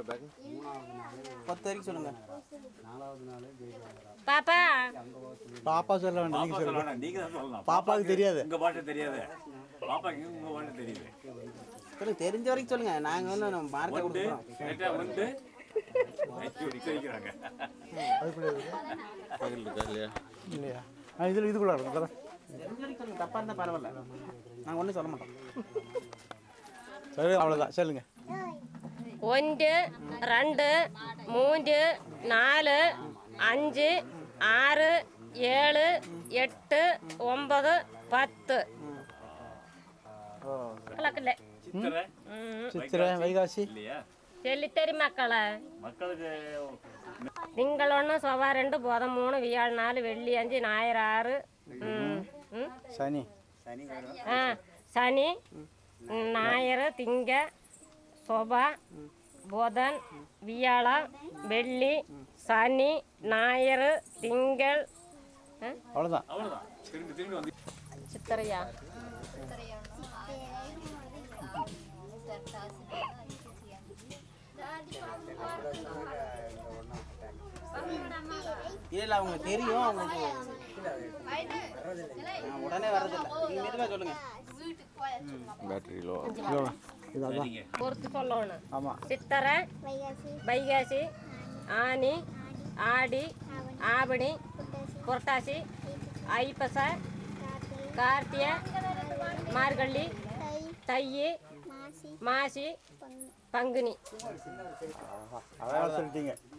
பத்து வரைக்கும் சொல்லுங்க பாப்பா பாப்பா சொல்ல வேண்டாம் நீங்க சொல்லுங்க சொல்லணும் நீங்க தான் சொல்லலாம் பாப்பாவுக்கு தெரியாது உங்க பாட்டு தெரியாது பாப்பாக்கு உங்க பாட்டு தெரியுது சொல்லுங்க தெரிஞ்ச வரைக்கும் சொல்லுங்க நாங்க வந்து நம்ம மார்க்கை வந்து கொடுக்குறோம் கரெக்டா வந்து நிக்க வைக்கிறாங்க அதுக்குள்ள இருக்கு. இல்லையா ஆ இதில் இதுக்குள்ள இருக்கும் தரேன். தெரிஞ்ச வரைக்கும் சொல்லுங்க தப்பா இருந்தா பரவாயில்ல நாங்க ஒன்றும் சொல்ல மாட்டோம் சரி அவ்வளோதான் சொல்லுங்க ஒன்று ரெண்டு மூன்று நாலு அஞ்சு ஆறு ஏழு எட்டு ஒன்பது பத்து ஓ கலக்கல சித்திரை சித்திரை வைகாசி இல்லையா சொல்லித்தரி மக்களை மக்களுக்கு திங்கள் ஒன்று செவ்வாய் ரெண்டு புதன் மூணு வியாழ் நாலு வெள்ளி அஞ்சு ஞாயிறு ஆறு ம், ம். சனி ஆ சனி ஞாயிறு திங்க சொபா புதன் வியாழன் வெள்ளி சனி ஞாயிறு திங்கள் ஆ, அவ்வளோதான் அவ்வளவுதான் திரும்பி திரும்பி வந்து சித்திரையா இல்ல அவங்களுக்கு தெரியும் அவங்களுக்கு ஆ, உடனே வர்றதில்ல நீங்க மெதுவா சொல்லுங்க இவ்வளோ இதான் சரிங்க பொறுத்து சொல்லணும் ஆமாம் சித்திரை வைகாசி ஆனி ஆடி ஆவணி புரட்டாசி ஐப்பச கார்த்திகை மார்கழி தை மாசி பங்குனி அதான் சொல்லிட்டீங்க